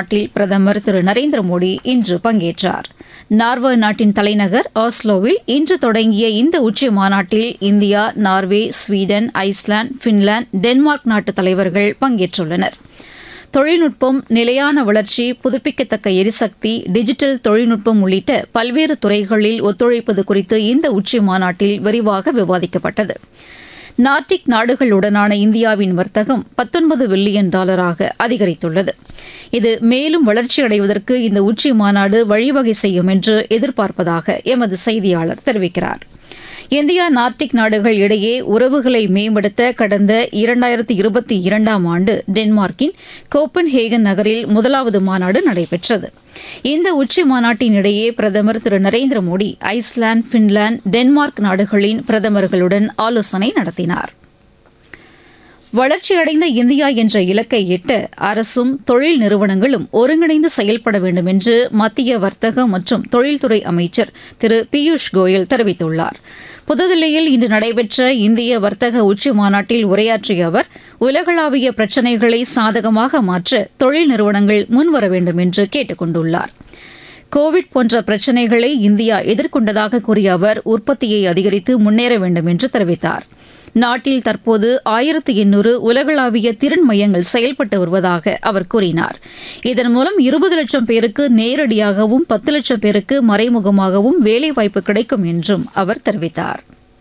மாநாட்டில் பிரதமர் திரு நரேந்திர மோடி இன்று பங்கேற்றார் நார்வே நாட்டின் தலைநகர் ஆஸ்லோவில் இன்று தொடங்கிய இந்த உச்சி மாநாட்டில் India Norway Sweden Iceland Finland Denmark நாட்டு தலைவர்கள் பங்கேற்றுள்ளனர் தொழில்நுட்பம் நிலையான வளர்ச்சி புதுப்பிக்கத்தக்க எரிசக்தி டிஜிட்டல் தொழில்நுட்பம் உள்ளிட்ட பல்வேறு துறைகளில் ஒத்துழைப்பது குறித்து இந்த உச்சி மாநாட்டில் விரிவாக விவாதிக்கப்பட்டது நார்டிக் நாடுகளுடனான இந்தியாவின் வர்த்தகம் பத்தொன்பது பில்லியன் டாலராக அதிகரித்துள்ளது இது மேலும் வளர்ச்சியடைவதற்கு இந்த உச்சி மாநாடு வழிவகை செய்யும் என்று எதிர்பார்ப்பதாக எமது செய்தியாளர் தெரிவிக்கிறார் இந்தியா நார்டிக் நாடுகள் இடையே உறவுகளை மேம்படுத்த கடந்த இரண்டாயிரத்தி இருபத்தி இரண்டாம் ஆண்டு டென்மார்க்கின் கோப்பன்ஹேகன் நகரில் முதலாவது மாநாடு நடைபெற்றது இந்த உச்சி மாநாட்டின் இடையே பிரதமர் Thiru Narendra Modi Iceland Finland Denmark நாடுகளின் பிரதமர்களுடன் ஆலோசனை நடத்தினாா் வளர்ச்சியடைந்த இந்தியா என்ற இலக்கை எட்ட அரசும் தொழில் நிறுவனங்களும் ஒருங்கிணைந்து செயல்பட வேண்டும் என்று மத்திய வர்த்தக மற்றும் தொழில்துறை அமைச்சர் திரு பியூஷ் கோயல் தெரிவித்துள்ளார் புதுதில்லியில் இன்று நடைபெற்ற இந்திய வர்த்தக உச்சி மாநாட்டில் உரையாற்றிய அவர் உலகளாவிய பிரச்சினைகளை சாதகமாக மாற்ற தொழில் நிறுவனங்கள் முன்வர வேண்டும் என்று கேட்டுக் கொண்டுள்ளார் கோவிட் போன்ற பிரச்சினைகளை இந்தியா எதிர்கொண்டதாக கூறிய அவர் உற்பத்தியை அதிகரித்து முன்னேற வேண்டும் என்று தெரிவித்தார் நாட்டில் தற்போது ஆயிரத்து எண்ணூறு உலகளாவிய திறன் மையங்கள் செயல்பட்டு வருவதாக அவர் கூறினார் இதன் மூலம் இருபது லட்சம் பேருக்கு நேரடியாகவும் பத்து லட்சம் பேருக்கு மறைமுகமாகவும் வேலைவாய்ப்பு கிடைக்கும் என்றும் அவர் தெரிவித்தார்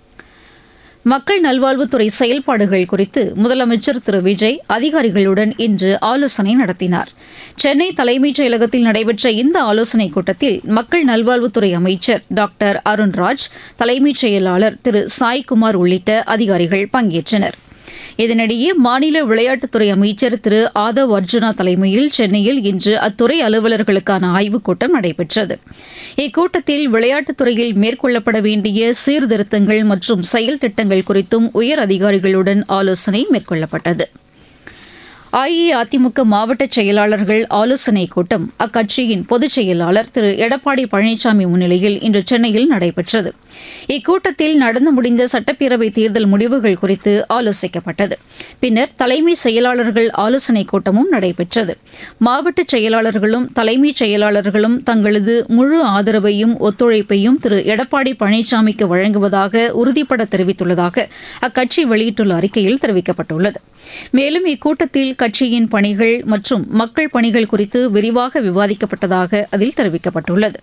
மக்கள் நல்வாழ்வுத்துறை செயல்பாடுகள் குறித்து முதலமைச்சர் திரு விஜய் அதிகாரிகளுடன் இன்று ஆலோசனை நடத்தினார் சென்னை தலைமைச் செயலகத்தில் நடைபெற்ற இந்த ஆலோசனைக் கூட்டத்தில் மக்கள் நல்வாழ்வுத்துறை அமைச்சர் டாக்டர் அருண்ராஜ் தலைமைச் செயலாளர் திரு சாய்குமார் உள்ளிட்ட அதிகாரிகள் பங்கேற்றனர் இதனிடையே மாநில விளையாட்டுத்துறை அமைச்சர் திரு ஆதவ் அர்ஜுனா தலைமையில் சென்னையில் இன்று அத்துறை அலுவலர்களுக்கான ஆய்வுக் கூட்டம் நடைபெற்றது இக்கூட்டத்தில் விளையாட்டுத்துறையில் மேற்கொள்ளப்பட வேண்டிய சீர்திருத்தங்கள் மற்றும் செயல் திட்டங்கள் குறித்தும் உயர் அதிகாரிகளுடன் ஆலோசனை மேற்கொள்ளப்பட்டது அஇஅதிமுக மாவட்ட செயலாளர்கள் ஆலோசனைக் கூட்டம் அக்கட்சியின் பொதுச் செயலாளர் திரு எடப்பாடி பழனிசாமி முன்னிலையில் இன்று சென்னையில் நடைபெற்றது இக்கூட்டத்தில் நடந்து முடிந்த சட்டப்பேரவை தேர்தல் முடிவுகள் குறித்து ஆலோசிக்கப்பட்டது பின்னர் தலைமை செயலாளர்கள் ஆலோசனைக் கூட்டமும் நடைபெற்றது மாவட்ட செயலாளர்களும் தலைமைச் செயலாளர்களும் தங்களது முழு ஆதரவையும் ஒத்துழைப்பையும் திரு எடப்பாடி பழனிசாமிக்கு வழங்குவதாக உறுதிபட தெரிவித்துள்ளதாக அக்கட்சி வெளியிட்டுள்ள அறிக்கையில் தெரிவிக்கப்பட்டுள்ளது மேலும் இக்கூட்டத்தில் கட்சியின் பணிகள் மற்றும் மக்கள் பணிகள் குறித்து விரிவாக விவாதிக்கப்பட்டதாக அதில் தெரிவிக்கப்பட்டுள்ளது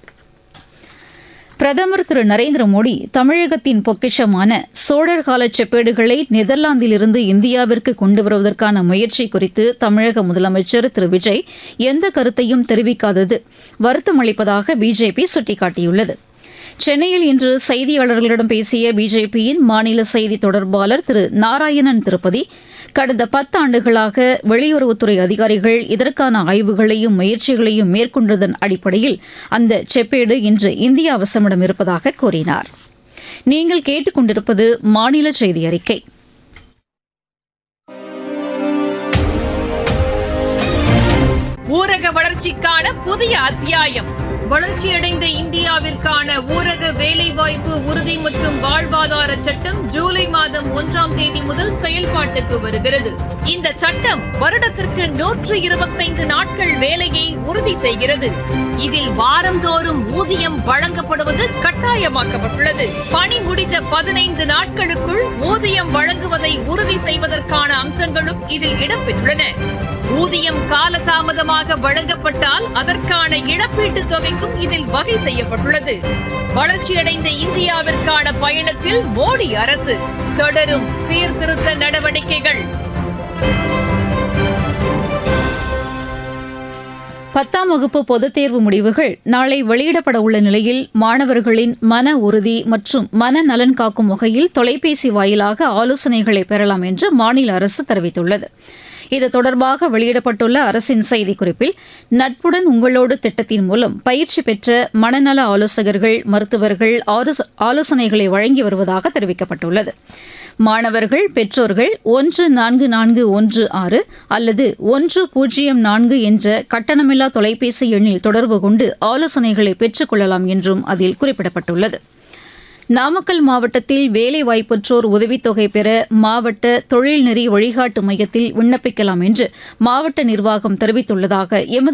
பிரதமர் திரு நரேந்திர மோடி தமிழகத்தின் பொக்கிஷமான சோழர் கால செப்பேடுகளை நெதர்லாந்திலிருந்து இந்தியாவிற்கு கொண்டு வருவதற்கான முயற்சி குறித்து தமிழக முதலமைச்சர் திரு விஜய் எந்த கருத்தையும் தெரிவிக்காதது வருத்தம் அளிப்பதாக பிஜேபி சுட்டிக்காட்டியுள்ளது சென்னையில் இன்று செய்தியாளர்களிடம் பேசிய பிஜேபியின் மாநில செய்தி தொடர்பாளர் திரு நாராயணன் திருப்பதி கடந்த பத்தாண்டுகளாக வெளியுறவுத்துறை அதிகாரிகள் இதற்கான ஆய்வுகளையும் முயற்சிகளையும் மேற்கொண்டதன் அடிப்படையில் அந்த செப்பேடு இன்று இந்தியா வசமிடம் இருப்பதாக கூறினார் நீங்கள் கேட்டுக்கொண்டிருப்பது மாநில செய்தி அறிக்கை ஊரக வளர்ச்சிக்கான புதிய அத்தியாயம் வளர்ச்சியடைந்த இந்தியாவிற்கான ஊரக வேலைவாய்ப்பு உறுதி மற்றும் வாழ்வாதார சட்டம் ஜூலை மாதம் ஒன்றாம் தேதி முதல் செயல்பாட்டுக்கு வருகிறது இந்த சட்டம் வருடத்திற்கு நூற்று இருபத்தைந்து நாட்கள் வேலையை உறுதி செய்கிறது இதில் வாரந்தோறும் ஊதியம் வழங்கப்படுவது கட்டாயமாக்கப்பட்டுள்ளது பணி முடிந்த பதினைந்து நாட்களுக்குள் ஊதியம் வழங்குவதை உறுதி செய்வதற்கான அம்சங்களும் இதில் இடம்பெற்றுள்ளன ஊதியம் காலதாமதமாக வழங்கப்பட்டால் அதற்கான இழப்பீட்டு தொகைக்கும் இதில் வகை செய்யப்பட்டுள்ளது வளர்ச்சியடைந்த இந்தியாவிற்கான பயணத்தில் மோடி அரசு தொடரும் சீர்திருத்த நடவடிக்கைகள் பத்தாம் வகுப்பு பொதுத் தேர்வு முடிவுகள் நாளை வெளியிடப்பட உள்ள நிலையில் மாணவர்களின் மன உறுதி மற்றும் மனநலன் காக்கும் வகையில் தொலைபேசி வாயிலாக ஆலோசனைகளை பெறலாம் என்று மாநில அரசு தெரிவித்துள்ளது இது தொடர்பாக வெளியிடப்பட்டுள்ள அரசின் செய்திக்குறிப்பில் நட்புடன் உங்களோடு திட்டத்தின் மூலம் பயிற்சி பெற்ற மனநல ஆலோசகர்கள் மருத்துவர்கள் ஆலோசனைகளை வழங்கி வருவதாக தெரிவிக்கப்பட்டுள்ளது மாணவர்கள் பெற்றோர்கள் ஒன்று நான்கு நான்கு ஒன்று ஆறு அல்லது ஒன்று பூஜ்ஜியம் நான்கு என்ற கட்டணமில்லா தொலைபேசி எண்ணில் தொடர்பு கொண்டு ஆலோசனைகளை பெற்றுக் கொள்ளலாம் என்றும் அதில் குறிப்பிடப்பட்டுள்ளது நாமக்கல் மாவட்டத்தில் வேலைவாய்ப்பற்றோர் உதவித்தொகை பெற மாவட்ட தொழில்நெறி வழிகாட்டு மையத்தில் விண்ணப்பிக்கலாம் என்று மாவட்ட நிர்வாகம் தெரிவித்துள்ளதாக எமது